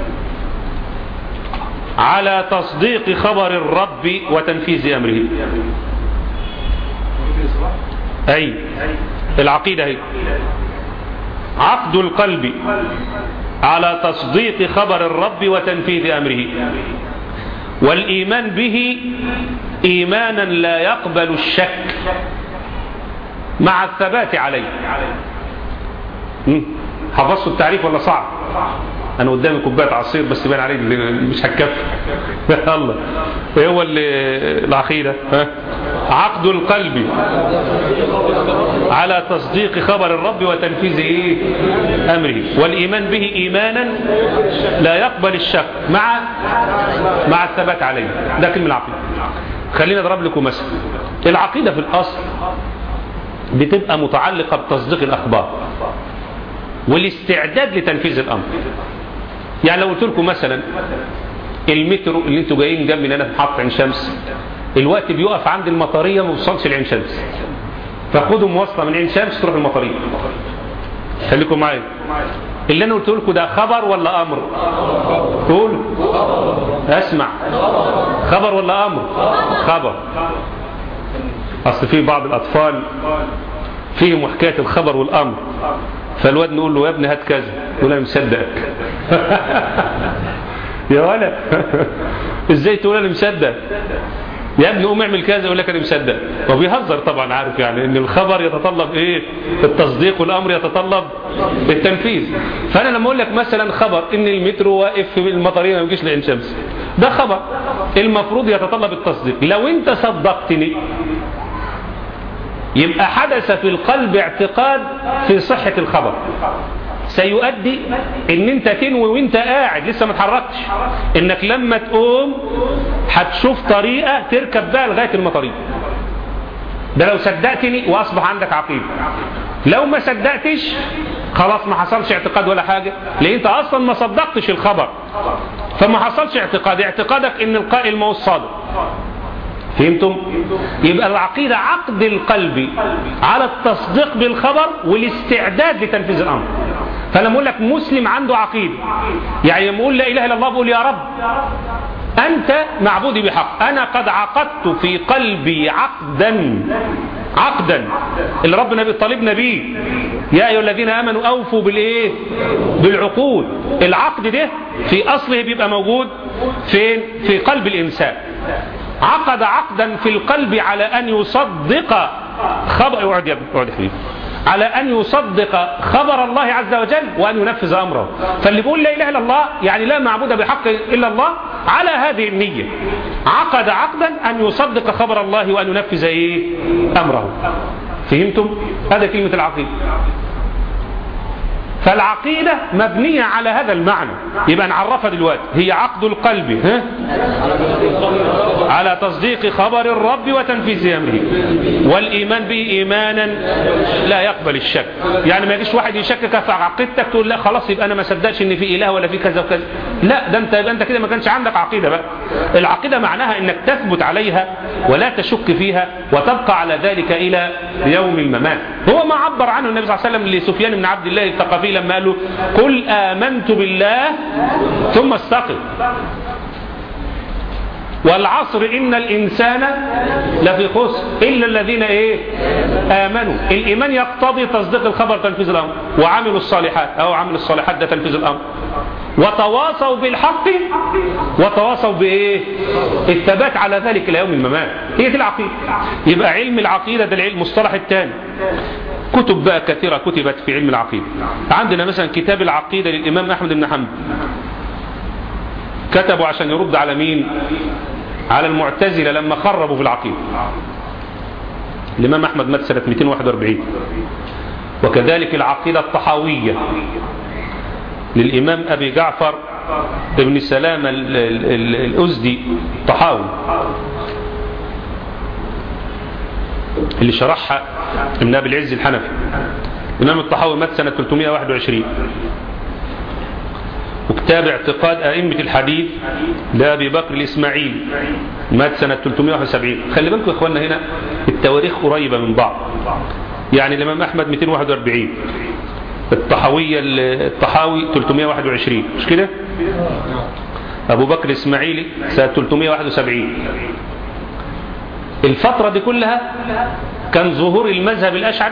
[SPEAKER 1] على تصديق خبر الرب وتنفيذ امره اي العقيدة هي عقد القلب على تصديق خبر الرب وتنفيذ امره والايمان به ايمانا لا يقبل الشك مع الثبات عليه مم. حفظتوا التعريف ولا صعب انا قدامي كوبايه عصير بس باين عليك مش هتكفي يلا ايه هو اللي- العقيده ها؟ عقد القلب على تصديق خبر الرب وتنفيذ ايه امره والايمان به ايمانا لا يقبل الشك مع مع الثبات عليه ده كلمه العقيده خلينا اضرب لكم مثل العقيده في الاصل بتبقى متعلقه بتصديق الاخبار والاستعداد لتنفيذ الامر يعني لو قلت لكم مثلا المترو اللي انتوا جايين جنبنا هنا في محطه عين شمس الوقت بيقف عند المطريه ما بيوصلش لعين شمس فخدوا مواصله من عين شمس تروح المطريه خليكم معايا اللي انا قلت لكم ده خبر ولا امر قول اسمع خبر ولا امر خبر اصل في بعض الاطفال فيهم حكايه الخبر والامر فالواد نقول له يا ابني هات كذا يقول انا مصدقك يا ولد ازاي تقول انا مصدق يا ابني قوم اعمل كذا يقول لك انا مصدق وبيهزر طبعا عارف يعني ان الخبر يتطلب ايه التصديق والامر يتطلب التنفيذ فانا لما اقول لك مثلا خبر ان المترو واقف في المطريه ما يجيش لعين شمس ده خبر المفروض يتطلب التصديق لو انت صدقتني يبقى حدث في القلب اعتقاد في صحة الخبر سيؤدي ان انت تنوي وانت قاعد لسه ما اتحركتش انك لما تقوم هتشوف طريقة تركب بها لغاية المطاريد ده لو صدقتني واصبح عندك عقيدة لو ما صدقتش خلاص ما حصلش اعتقاد ولا حاجة لان انت اصلا ما صدقتش الخبر فما حصلش اعتقاد اعتقادك ان القائل ما هو الصادق فهمتم؟ يبقى العقيدة عقد القلب على التصديق بالخبر والاستعداد لتنفيذ الأمر فلما أقول لك مسلم عنده عقيدة يعني لما أقول لا إله إلا الله بقول يا رب أنت معبودي بحق أنا قد عقدت في قلبي عقدا عقدا اللي ربنا بيطالبنا بيه يا أيها الذين آمنوا أوفوا بالإيه بالعقود العقد ده في أصله بيبقى موجود فين في قلب الإنسان عقد عقدا في القلب على أن يصدق خبر اقعد يا ابني اقعد يا حبيبي على أن يصدق خبر الله عز وجل وأن ينفذ أمره فاللي بيقول لا إله إلا الله يعني لا معبود بحق إلا الله على هذه النية عقد عقدا أن يصدق خبر الله وأن ينفذ إيه أمره فهمتم؟ هذا كلمة العقيدة فالعقيدة مبنية على هذا المعنى يبقى نعرفها دلوقتي هي عقد القلب ها؟ على تصديق خبر الرب وتنفيذ أمره والإيمان به إيمانا لا يقبل الشك يعني ما يجيش واحد يشكك في عقيدتك تقول لا خلاص يبقى أنا ما صدقش إن في إله ولا في كذا وكذا لا ده أنت يبقى أنت كده ما كانش عندك عقيدة بقى العقيدة معناها إنك تثبت عليها ولا تشك فيها وتبقى على ذلك إلى يوم الممات هو ما عبر عنه النبي صلى الله عليه وسلم لسفيان بن عبد الله الثقفي لما قال له قل آمنت بالله ثم استقم والعصر إن الإنسان لفي خسر إلا الذين إيه آمنوا الإيمان يقتضي تصديق الخبر تنفيذ الأمر وعملوا الصالحات أو عمل الصالحات ده تنفيذ الأمر وتواصوا بالحق وتواصوا بإيه الثبات على ذلك إلى يوم الممات هي دي العقيدة يبقى علم العقيدة ده العلم المصطلح الثاني كتب بقى كثيرة كتبت في علم العقيدة عندنا مثلا كتاب العقيدة للإمام أحمد بن حنبل كتبوا عشان يرد على مين على المعتزلة لما خربوا في العقيدة الإمام أحمد مات سنة 241 وكذلك العقيدة الطحاوية للإمام أبي جعفر ابن سلام الأزدي طحاوي اللي شرحها ابن أبي العز الحنفي الإمام الطحاوي مات سنة 321 وكتاب اعتقاد أئمة الحديث لأبي بكر الإسماعيلي مات سنة 371 خلي بالكم يا إخواننا هنا التواريخ قريبة من بعض يعني الإمام أحمد 241 الطحاوية الطحاوي 321 مش كده أبو بكر الإسماعيلي سنة 371 الفترة دي كلها كان ظهور المذهب الأشعري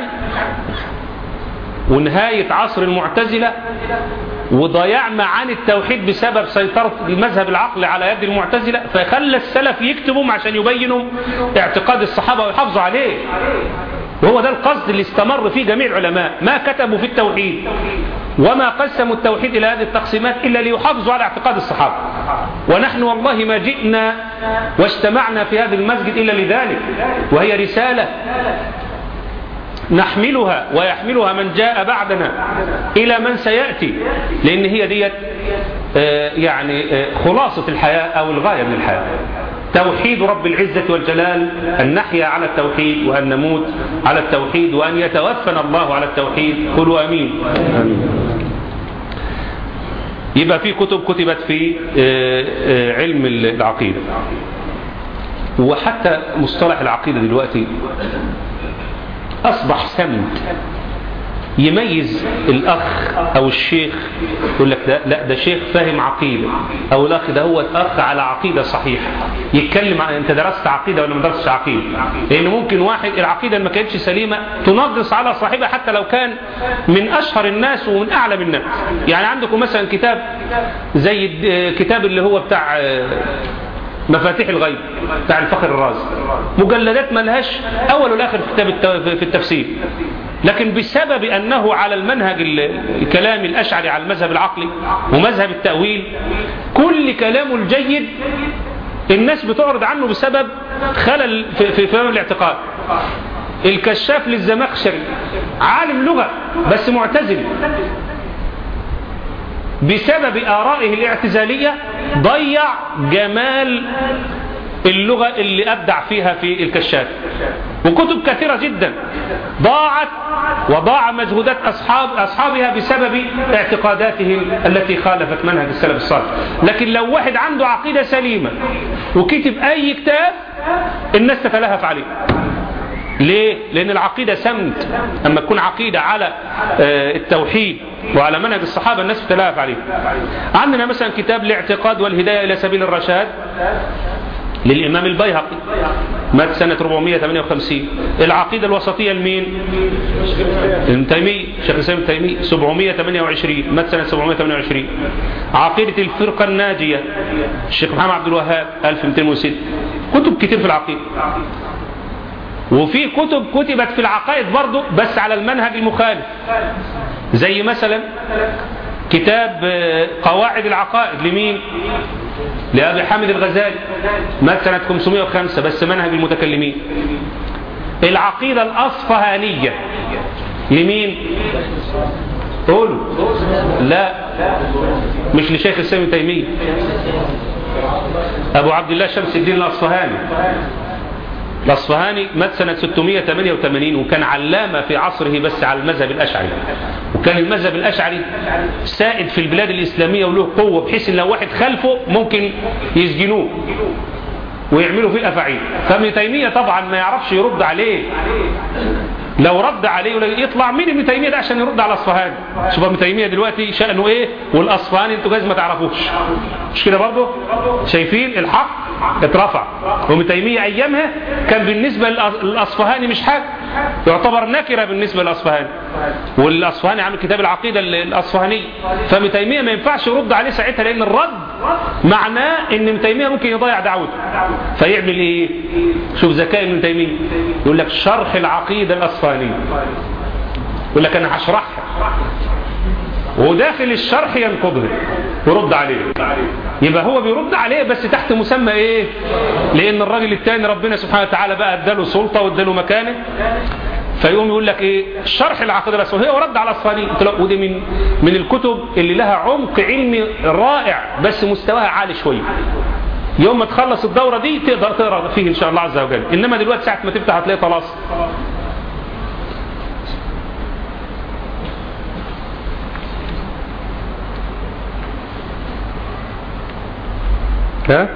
[SPEAKER 1] ونهاية عصر المعتزلة وضياع معاني التوحيد بسبب سيطرة المذهب العقلي على يد المعتزلة فخلى السلف يكتبوا عشان يبينوا اعتقاد الصحابة ويحافظوا عليه وهو ده القصد اللي استمر فيه جميع العلماء ما كتبوا في التوحيد وما قسموا التوحيد إلى هذه التقسيمات إلا ليحافظوا على اعتقاد الصحابة ونحن والله ما جئنا واجتمعنا في هذا المسجد إلا لذلك وهي رسالة نحملها ويحملها من جاء بعدنا إلى من سيأتي لأن هي ديت يعني خلاصة الحياة أو الغاية من الحياة توحيد رب العزة والجلال أن نحيا على التوحيد وأن نموت على التوحيد وأن يتوفنا الله على التوحيد قولوا أمين, آمين. يبقى في كتب كتبت في علم العقيدة وحتى مصطلح العقيدة دلوقتي أصبح سمت يميز الأخ أو الشيخ يقول لك لا, لا ده شيخ فاهم عقيدة أو الأخ ده هو أخ على عقيدة صحيحة يتكلم عن أنت درست عقيدة ولا ما درستش عقيدة لأن ممكن واحد العقيدة ما كانتش سليمة تنغص على صاحبها حتى لو كان من أشهر الناس ومن أعلم الناس يعني عندكم مثلا كتاب زي الكتاب اللي هو بتاع مفاتيح الغيب بتاع الفخر الرازي مجلدات ملهاش أول والآخر في كتاب الت- في التفسير لكن بسبب أنه على المنهج ال- الكلامي الأشعري على المذهب العقلي ومذهب التأويل كل كلامه الجيد الناس بتعرض عنه بسبب خلل في في فهم الاعتقاد الكشاف للزمخشري عالم لغة بس معتزلي بسبب آرائه الاعتزالية ضيع جمال اللغة اللي أبدع فيها في الكشاف وكتب كثيرة جدا ضاعت وضاع مجهودات أصحاب أصحابها بسبب اعتقاداتهم التي خالفت منهج السلف الصالح لكن لو واحد عنده عقيدة سليمة وكتب أي كتاب الناس تتلهف عليه ليه؟ لأن العقيدة سمت أما تكون عقيدة على آه، التوحيد وعلى منهج الصحابة الناس بتلاف عليه عندنا مثلا كتاب الاعتقاد والهداية إلى سبيل الرشاد للإمام البيهقي مات سنة 458 العقيدة الوسطية لمين؟ ابن تيمية شيخ الإسلام ابن تيمية 728 مات سنة 728 عقيدة الفرقة الناجية الشيخ محمد عبد الوهاب 1206 كتب كتير في العقيدة وفي كتب كتبت في العقائد برضه بس على المنهج المخالف زي مثلا كتاب آه، قواعد العقائد لمين لأبي حامد الغزالي مات سنة 505 بس منهج المتكلمين العقيدة الأصفهانية لمين قولوا لا مش لشيخ الإسلام ابن تيمية أبو عبد الله شمس الدين الأصفهاني الأصفهاني مات سنة 688 وكان علامة في عصره بس على المذهب الأشعري وكان المذهب الأشعري سائد في البلاد الإسلامية وله قوة بحيث إن لو واحد خلفه ممكن يسجنوه ويعملوا فيه الأفاعيل فابن تيمية طبعا ما يعرفش يرد عليه لو رد عليه ولا يطلع مين ابن تيمية ده عشان يرد على الأصفهاني شوف ابن تيمية دلوقتي شأنه ايه والأصفهاني انتوا جايز ما تعرفوش مش كده برضه شايفين الحق اترفع وابن تيمية أيامها كان بالنسبة للأ- للأصفهاني مش حاجة يعتبر نكرة بالنسبة للأصفهاني والأصفهاني عامل كتاب العقيدة ال- الأصفهانية فابن تيمية ما ينفعش يرد عليه ساعتها لأن الرد معناه ان ابن تيمية ممكن يضيع دعوته فيعمل ايه شوف ذكاء ابن تيمية يقول لك شرح العقيدة الأصفهانية يقول لك أنا هشرحها وداخل الشرح ينقضه يرد عليه يبقى هو بيرد عليه بس تحت مسمى ايه لان الراجل التاني ربنا سبحانه وتعالى بقى اداله سلطة واداله مكانه فيقوم يقول لك ايه شرح العقيده الاسلاميه هو رد على الاصفهاني قلت له ودي من من الكتب اللي لها عمق علمي رائع بس مستواها عالي شويه يوم ما تخلص الدورة دي تقدر تقرا فيه ان شاء الله عز وجل انما دلوقتي ساعة ما تفتح هتلاقي خلاص ها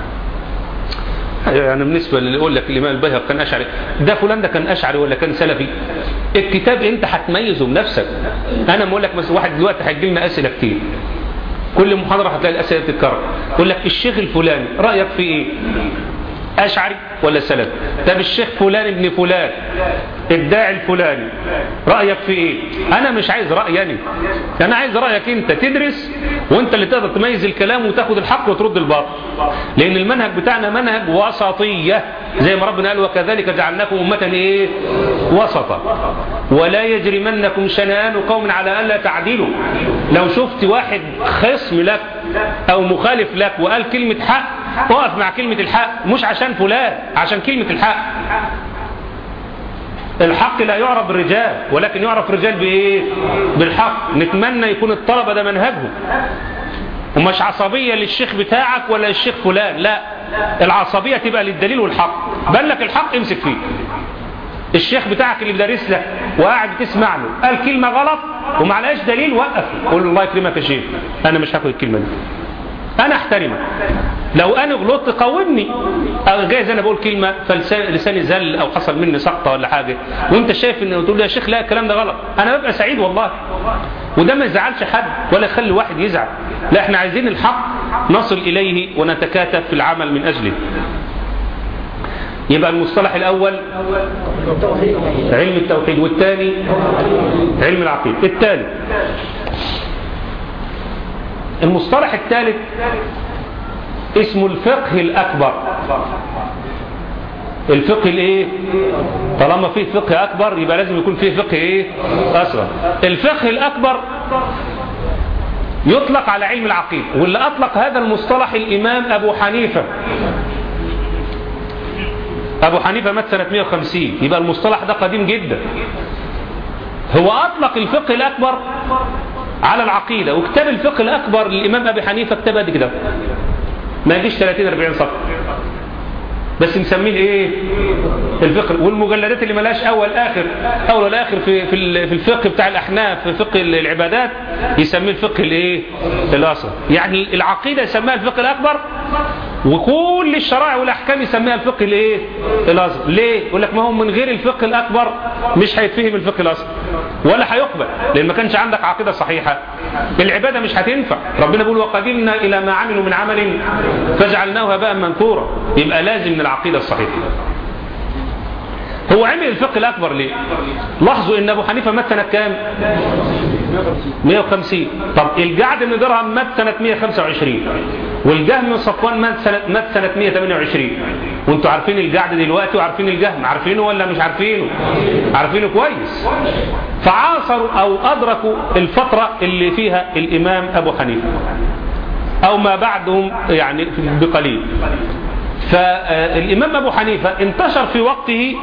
[SPEAKER 1] يعني بالنسبة اللي يقول لك الإمام البيهقي كان أشعري ده فلان ده كان أشعري ولا كان سلفي الكتاب أنت هتميزه بنفسك أنا بقول لك مثلا واحد دلوقتي هيجي لنا أسئلة كتير كل محاضرة هتلاقي الأسئلة بتتكرر يقول لك الشيخ الفلاني رأيك في إيه أشعري ولا سلفي طب الشيخ فلان ابن فلان الداعي الفلاني رأيك في إيه أنا مش عايز رأيي أنا أنا عايز رأيك أنت تدرس وأنت اللي تقدر تميز الكلام وتاخد الحق وترد الباطل لأن المنهج بتاعنا منهج وسطية زي ما ربنا قال وكذلك جعلناكم أمة إيه وسطا ولا يجرمنكم شنآن قوم على ألا تعدلوا لو شفت واحد خصم لك أو مخالف لك وقال كلمة حق اقف مع كلمة الحق مش عشان فلان عشان كلمة الحق الحق لا يعرف بالرجال ولكن يعرف الرجال بايه بالحق نتمنى يكون الطلبة ده منهجهم ومش عصبية للشيخ بتاعك ولا للشيخ فلان لا العصبية تبقى للدليل والحق بل لك الحق امسك فيه الشيخ بتاعك اللي بدرس لك وقاعد تسمع له قال كلمة غلط وما عليهاش دليل وقف قول له الله يكرمك يا شيخ انا مش هاخد الكلمة دي انا احترمك لو انا غلطت قومني او جايز انا بقول كلمه فلساني زل او حصل مني سقطه ولا حاجه وانت شايف ان تقول لي يا شيخ لا الكلام ده غلط انا ببقى سعيد والله وده ما يزعلش حد ولا يخلي واحد يزعل لا احنا عايزين الحق نصل اليه ونتكاتف في العمل من اجله يبقى المصطلح الاول علم التوحيد والثاني علم العقيده الثالث المصطلح الثالث اسمه الفقه الأكبر الفقه الايه طالما فيه فقه اكبر يبقى لازم يكون فيه فقه ايه اصغر الفقه الاكبر يطلق على علم العقيدة واللي اطلق هذا المصطلح الامام ابو حنيفة ابو حنيفة مات سنة 150 يبقى المصطلح ده قديم جدا هو اطلق الفقه الاكبر على العقيدة وكتاب الفقه الاكبر للامام ابي حنيفة كتاب قد كده ما يجيش 30 40 صفحة بس نسميه ايه الفقه والمجلدات اللي ملاش اول اخر اول ولا اخر في في في الفقه بتاع الاحناف في فقه العبادات يسميه الفقه الايه الاصغر يعني العقيده يسميها الفقه الاكبر وكل الشرائع والاحكام يسميها الفقه الايه الاصغر ليه يقول لك ما هو من غير الفقه الاكبر مش هيتفهم الفقه الاصغر ولا هيقبل لان ما كانش عندك عقيده صحيحه العباده مش هتنفع ربنا بيقول وقدمنا الى ما عملوا من عمل فجعلناه هباء منثورا يبقى لازم من العقيده الصحيحه هو عمل الفقه الأكبر ليه لاحظوا ان أبو حنيفة مات سنة كام 150 طب الجعد بن درهم مات سنة 125 والجهم بن صفوان مات سنة, مات سنة 128 وانتوا عارفين الجعد دلوقتي وعارفين الجهم عارفينه ولا مش عارفينه عارفينه كويس فعاصروا أو أدركوا الفترة اللي فيها الإمام أبو حنيفة أو ما بعدهم يعني بقليل فالإمام أبو حنيفة انتشر في وقته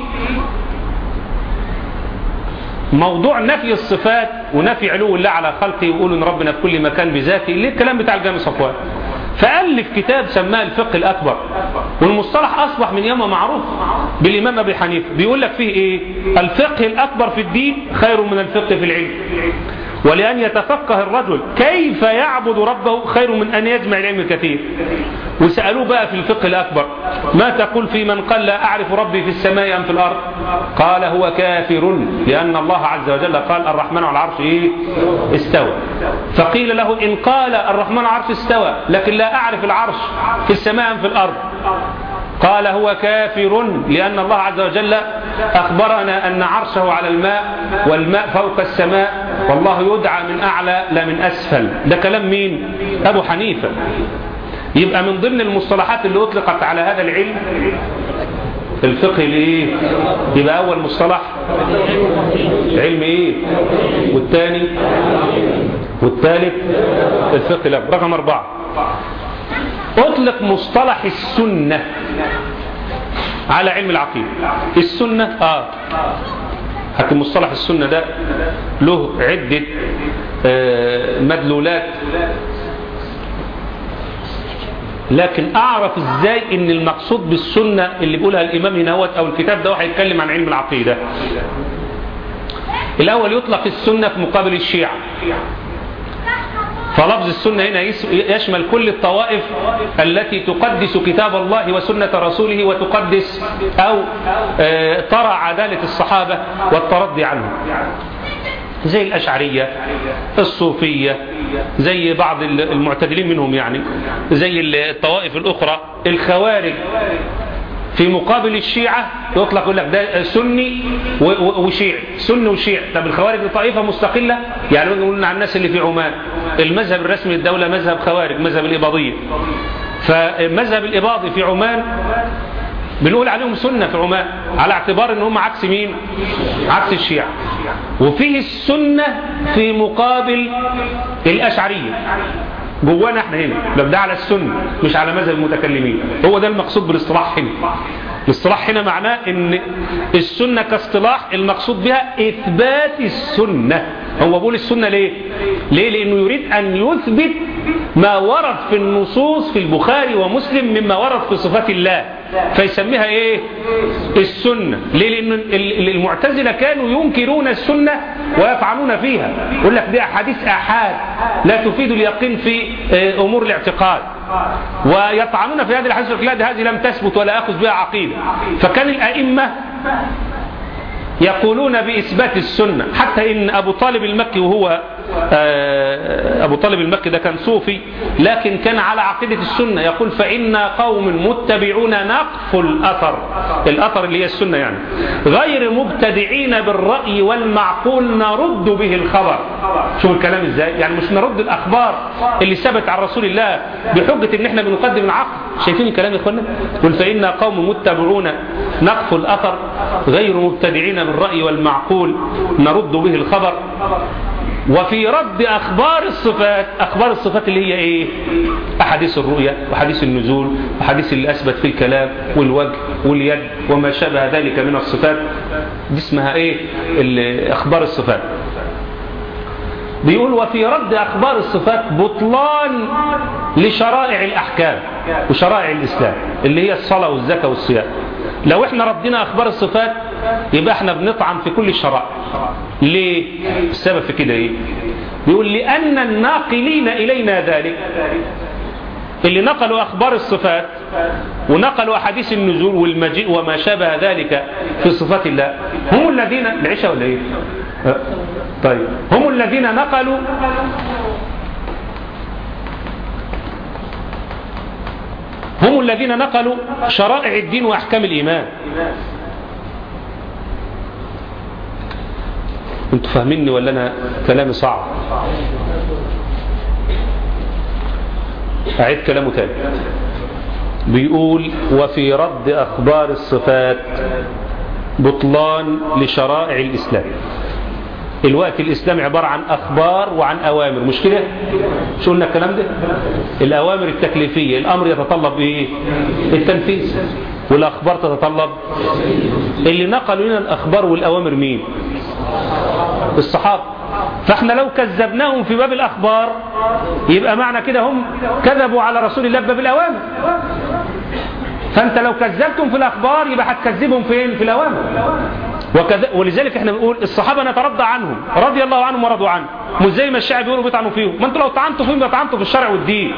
[SPEAKER 1] موضوع نفي الصفات ونفي علو الله على خلقه ويقولوا ان ربنا في كل مكان بذاته اللي الكلام بتاع الجامع صفوان فألف كتاب سماه الفقه الأكبر والمصطلح أصبح من يوم معروف بالإمام أبي حنيفة بيقول لك فيه إيه الفقه الأكبر في الدين خير من الفقه في العلم ولأن يتفقه الرجل كيف يعبد ربه خير من أن يجمع العلم الكثير وسألوه بقى في الفقه الأكبر ما تقول في من قال لا أعرف ربي في السماء أم في الأرض قال هو كافر لأن الله عز وجل قال الرحمن على العرش إيه؟ استوى فقيل له إن قال الرحمن على العرش استوى لكن لا أعرف العرش في السماء أم في الأرض قال هو كافر لأن الله عز وجل أخبرنا أن عرشه على الماء والماء فوق السماء والله يدعى من أعلى لا من أسفل ده كلام مين أبو حنيفة يبقى من ضمن المصطلحات اللي أطلقت على هذا العلم الفقه الايه يبقى اول مصطلح علم ايه والثاني والثالث الفقه الأكبر رقم اربعة اطلق مصطلح السنة على علم العقيدة السنة اه حتى مصطلح السنة ده له عدة آه مدلولات لكن اعرف ازاي ان المقصود بالسنة اللي بيقولها الامام هنا او الكتاب ده هيتكلم عن علم العقيدة الاول يطلق السنة في مقابل الشيعة فلفظ السنة هنا يشمل كل الطوائف التي تقدس كتاب الله وسنة رسوله وتقدس أو ترى عدالة الصحابة والترضي عنهم زي الأشعرية الصوفية زي بعض المعتدلين منهم يعني زي الطوائف الأخرى الخوارج في مقابل الشيعة يطلق يقول لك ده سني وشيعي سني وشيعي طب الخوارج دي طائفة مستقلة يعني نقول عن الناس اللي في عمان المذهب الرسمي للدولة مذهب خوارج مذهب الإباضية فمذهب الإباضي في عمان بنقول عليهم سنة في عمان على اعتبار ان هم عكس مين عكس الشيعة وفيه السنة في مقابل الأشعرية جوانا احنا هنا ده على السنة مش على مذهب المتكلمين هو ده المقصود بالاصطلاح هنا الاصطلاح هنا معناه ان السنة كاصطلاح المقصود بها اثبات السنة هو بيقول السنة ليه ليه لانه يريد ان يثبت ما ورد في النصوص في البخاري ومسلم مما ورد في صفات الله فيسميها ايه السنة ليه لان المعتزلة كانوا ينكرون السنة ويفعلون فيها يقول لك دي احاديث احاد لا تفيد اليقين في امور الاعتقاد ويطعنون في هذه الحديث لا هذه لم تثبت ولا اخذ بها عقيدة فكان الائمة يقولون بإثبات السنة حتى إن أبو طالب المكي وهو آه، أبو طالب المكي ده كان صوفي لكن كان على عقيدة السنة يقول فإنا قوم متبعون نقف الأثر الأثر اللي هي السنة يعني غير مبتدعين بالرأي والمعقول نرد به الخبر شوف الكلام ازاي يعني مش نرد الأخبار اللي ثبت عن رسول الله بحجة ان احنا بنقدم العقل شايفين الكلام يا اخوانا قل فإنا قوم متبعون نقف الأثر غير مبتدعين بالرأي والمعقول نرد به الخبر وفي رد أخبار الصفات أخبار الصفات اللي هي إيه أحاديث الرؤية وحديث النزول وحديث اللي أثبت في الكلام والوجه واليد وما شابه ذلك من الصفات دي اسمها إيه ال- أخبار الصفات بيقول وفي رد أخبار الصفات بطلان لشرائع الأحكام وشرائع الإسلام اللي هي الصلاة والزكاة والصيام لو احنا ردينا أخبار الصفات يبقى احنا بنطعن في كل الشرائع ليه؟ السبب في كده ايه؟ بيقول لأن الناقلين إلينا ذلك اللي نقلوا أخبار الصفات ونقلوا أحاديث النزول والمجيء وما شابه ذلك في صفات الله هم الذين العشاء ولا إيه؟ أه. طيب هم الذين نقلوا هم الذين نقلوا شرائع الدين وأحكام الإيمان انتوا فاهميني ولا أنا كلامي صعب أعيد كلامه تاني بيقول وفي رد أخبار الصفات بطلان لشرائع الإسلام الوقت الإسلام عبارة عن أخبار وعن أوامر مش كده شو قلنا الكلام ده الأوامر التكليفية الأمر يتطلب إيه التنفيذ والأخبار تتطلب اللي نقلوا لنا الأخبار والأوامر مين الصحابة فاحنا لو كذبناهم في باب الأخبار يبقى معنى كده هم كذبوا على رسول الله بباب الأوامر فأنت لو كذبتم في الأخبار يبقى هتكذبهم فين في الأوامر وكذا ولذلك احنا بنقول الصحابة نترضى عنهم رضي الله عنهم ورضوا عنه مش زي ما الشعب بيقولوا بيطعنوا فيهم ما انتوا لو طعنتوا فيهم يبقى طعنتوا في الشرع والدين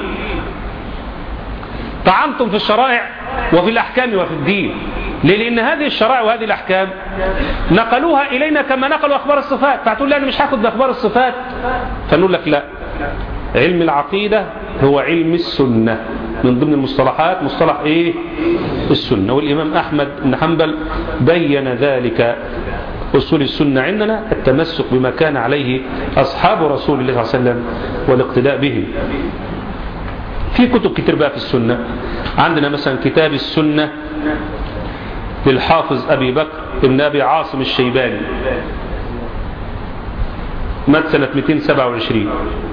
[SPEAKER 1] طعنتم في الشرائع وفي الأحكام وفي الدين ليه؟ لأن هذه الشرائع وهذه الأحكام نقلوها إلينا كما نقلوا أخبار الصفات فهتقول لي أنا مش هاخد بأخبار الصفات فنقول لك لا علم العقيدة هو علم السنة من ضمن المصطلحات مصطلح إيه السنة والإمام أحمد بن حنبل بين ذلك أصول السنة عندنا التمسك بما كان عليه أصحاب رسول الله صلى الله عليه وسلم والاقتداء بهم في كتب كتير بقى في السنة عندنا مثلا كتاب السنة للحافظ أبي بكر ابن أبي عاصم الشيباني مات سنة 227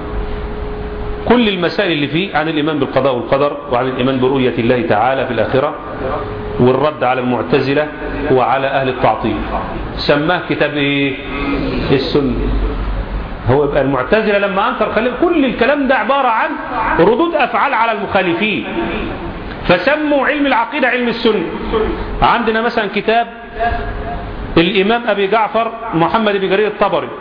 [SPEAKER 1] كل المسائل اللي فيه عن الإيمان بالقضاء والقدر وعن الإيمان برؤية الله تعالى في الآخرة والرد على المعتزلة وعلى أهل التعطيل سماه كتاب إيه؟ السنة هو يبقى المعتزلة لما أنكر خليل كل الكلام ده عبارة عن ردود أفعال على المخالفين فسموا علم العقيدة علم السنة عندنا مثلا كتاب الإمام أبي جعفر محمد بن جرير الطبري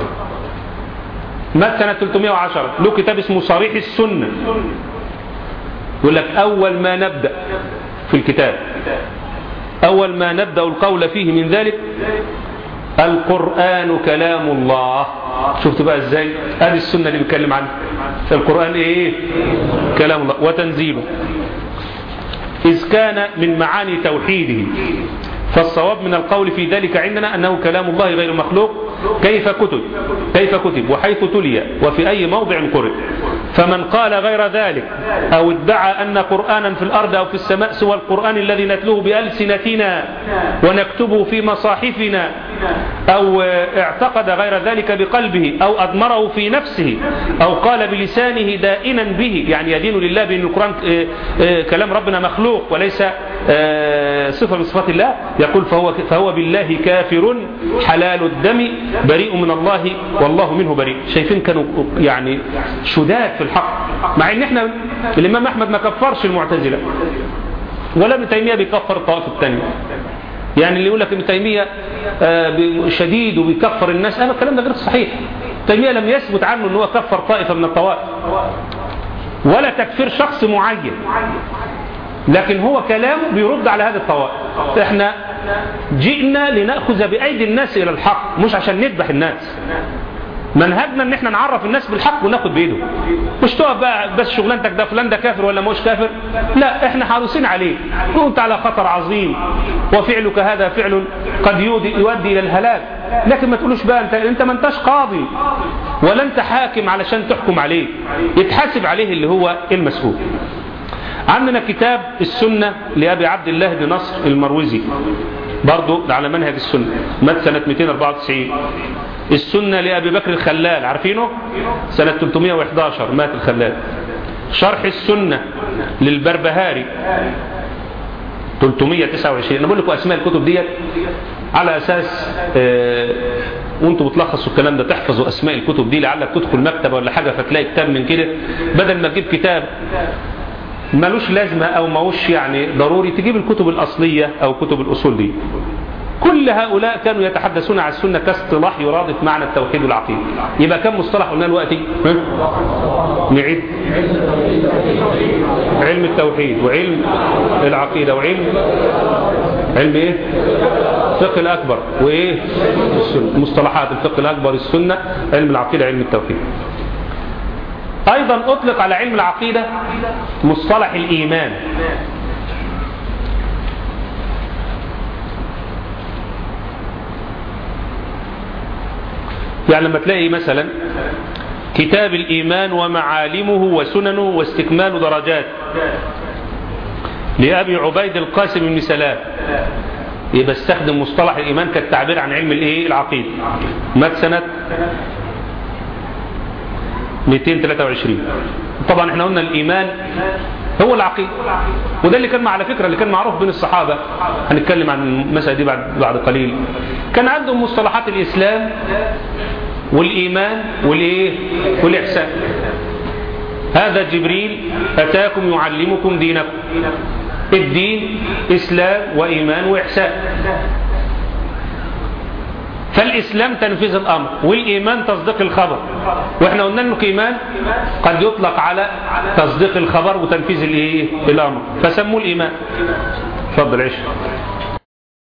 [SPEAKER 1] مات سنة 310 له كتاب اسمه صريح السنة يقول لك أول ما نبدأ في الكتاب أول ما نبدأ القول فيه من ذلك القرآن كلام الله شفت بقى ازاي هذه السنة اللي بيتكلم عنها القرآن ايه كلام الله وتنزيله إذ كان من معاني توحيده فالصواب من القول في ذلك عندنا أنه كلام الله غير مخلوق كيف كتب كيف كتب وحيث تلي وفي أي موضع قرئ فمن قال غير ذلك أو ادعى أن قرآنا في الأرض أو في السماء سوى القرآن الذي نتلوه بألسنتنا ونكتبه في مصاحفنا أو اعتقد غير ذلك بقلبه أو أضمره في نفسه أو قال بلسانه دائنا به يعني يدين لله بأن القرآن كلام ربنا مخلوق وليس صفة من صفات الله يقول فهو, فهو بالله كافر حلال الدم بريء من الله والله منه بريء شايفين كانوا يعني شداد في الحق مع ان احنا الامام احمد ما كفرش المعتزله ولا ابن تيميه بيكفر الطائفه الثانيه يعني اللي يقول لك ابن تيميه شديد وبيكفر الناس انا الكلام ده غير صحيح تيميه لم يثبت عنه ان هو كفر طائفه من الطوائف ولا تكفير شخص معين لكن هو كلامه بيرد على هذه الطوائف احنا جئنا لنأخذ بأيدي الناس إلى الحق مش عشان نذبح الناس منهجنا ان احنا نعرف الناس بالحق وناخد بايده مش تقف بقى بس شغلانتك ده فلان ده كافر ولا مش كافر لا احنا حريصين عليه وانت على خطر عظيم وفعلك هذا فعل قد يودي يؤدي الى الهلاك لكن ما تقولوش بقى انت انت ما انتش قاضي ولا انت حاكم علشان تحكم عليه يتحاسب عليه اللي هو المسؤول عندنا كتاب السنة لأبي عبد الله بن نصر المروزي برضو ده على منهج السنة مات سنة 294 السنة لأبي بكر الخلال عارفينه سنة 311 مات الخلال شرح السنة للبربهاري 329 انا بقول لكم اسماء الكتب ديت على اساس آه وانتوا بتلخصوا الكلام ده تحفظوا اسماء الكتب دي لعلك تدخل مكتبه ولا حاجه فتلاقي كتاب من كده بدل ما تجيب كتاب ملوش لازمه او ماهوش يعني ضروري تجيب الكتب الاصليه او كتب الاصول دي كل هؤلاء كانوا يتحدثون عن السنة كاصطلاح يرادف معنى التوحيد والعقيدة يبقى كم مصطلح قلنا دلوقتي نعيد علم التوحيد وعلم العقيدة وعلم علم ايه الفقه الأكبر وايه السنة مصطلحات الفقه الأكبر السنة علم العقيدة علم التوحيد أيضا أطلق على علم العقيدة مصطلح الإيمان يعني لما تلاقي مثلا كتاب الإيمان ومعالمه وسننه واستكمال درجات لأبي عبيد القاسم بن سلام يبقى استخدم مصطلح الإيمان كالتعبير عن علم الإيه العقيدة مات سنة 223 طبعا احنا قلنا الإيمان هو العقيدة وده اللي كان على فكرة اللي كان معروف بين الصحابة هنتكلم عن المسألة دي بعد بعد قليل كان عندهم مصطلحات الإسلام والإيمان والإيه والإحسان هذا جبريل أتاكم يعلمكم دينكم الدين إسلام وإيمان وإحسان فالإسلام تنفيذ الأمر والإيمان تصديق الخبر وإحنا قلنا أنه إيمان قد يطلق على تصديق الخبر وتنفيذ الإيه؟ الأمر فسموه الإيمان تفضل عيش